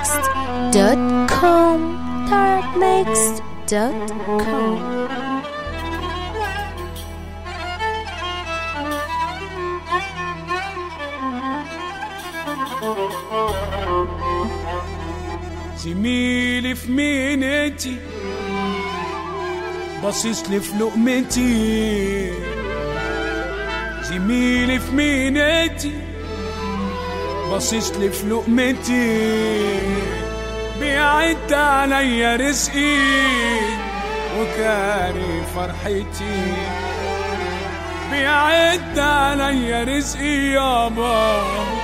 tarabmixed.com tarabmixed.com زميلي في مينتي باصص لي في لقمتي زميلي في مينتي باصص لي في لقمتي بيعد عليا رزقي وكاري فرحتي بيعد عليا رزقي يابا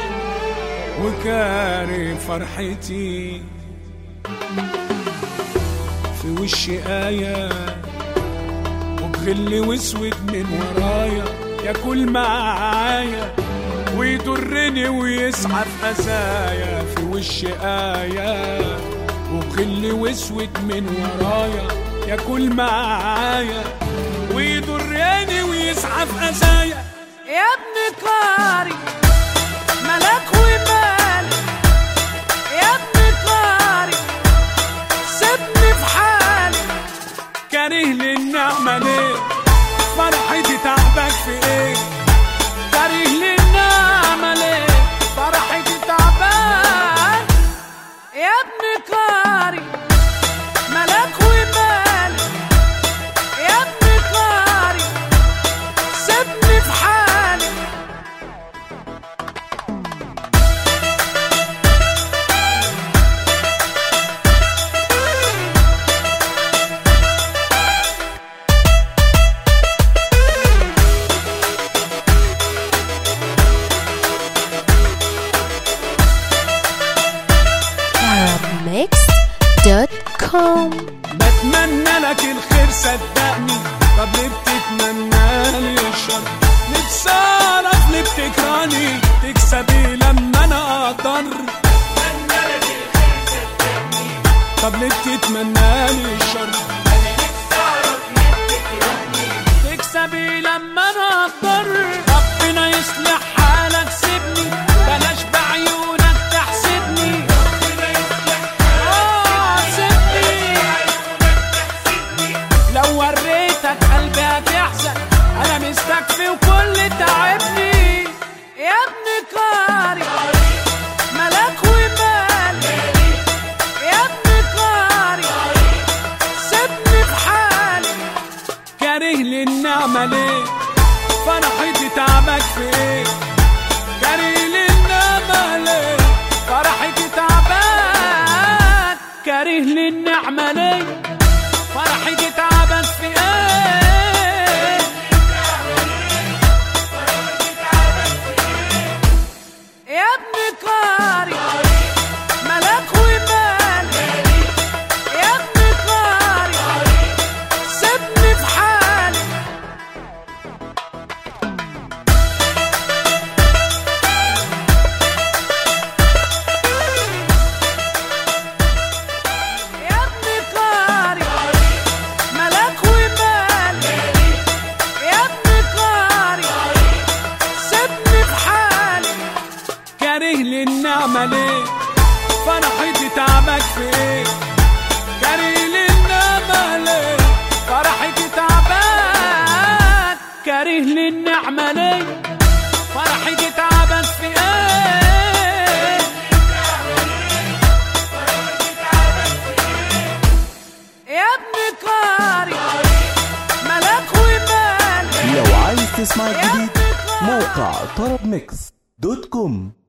وكاري فرحتي في وشي آية وبغل واسود من ورايا ياكل معايا ويضرني ويسعى في أذايا في وشي آية وبغل واسود من ورايا ياكل معايا ويضرني ويسعى في أذايا يا ابن قاري ملاك ومالي يا ابن قاري سيبني في حالي كاره للنعمة ليه فرحتي تعبك في ايه كاره للنعمة ليه فرحتي تعبان يا ابن قاري ملاك ومالي يا ابن قاري سيبني في حالي tarabmixed.com بتمنى لك الخير صدقني طب ليه بتتمنى لي الشر نفسي اعرف ليه بتكرهني تكسبي لما انا اقدر طب ليه بتتمنى لي الشر تكسبي لما انا اقدر ربنا يصلح حالك سيبني بلاش بعيونك تحسدني آه، سيبني لو وريتك قلبي هتحزن انا مستكفي وكل تعبني يا ابن قاري ملاك ومالي يا ابن قاري سيبني في حالي كاره للنعمة ليه فرحتي تعبك في ايه كاره للنعمة ليه فرحتي تعبان كاره للنعمة ليه فرحتي تعبان في ايه يا ابن قاري ملاك ومالي يا ابن قاري سيبني في حالي يا ابن قاري ملاك ومالي يا ابن قاري سيبني في حالي كاره للنعمة ليه فرحتي تعبك في ايه كاره للنعمة ليه فرحتي تعبان كاره للنعمة ليه فرحتي تعبان في ايه يا ابن قاري ملاك ومالي لو عايز تسمع يا الجديد ابن قاري موقع طرب ميكس دوت كوم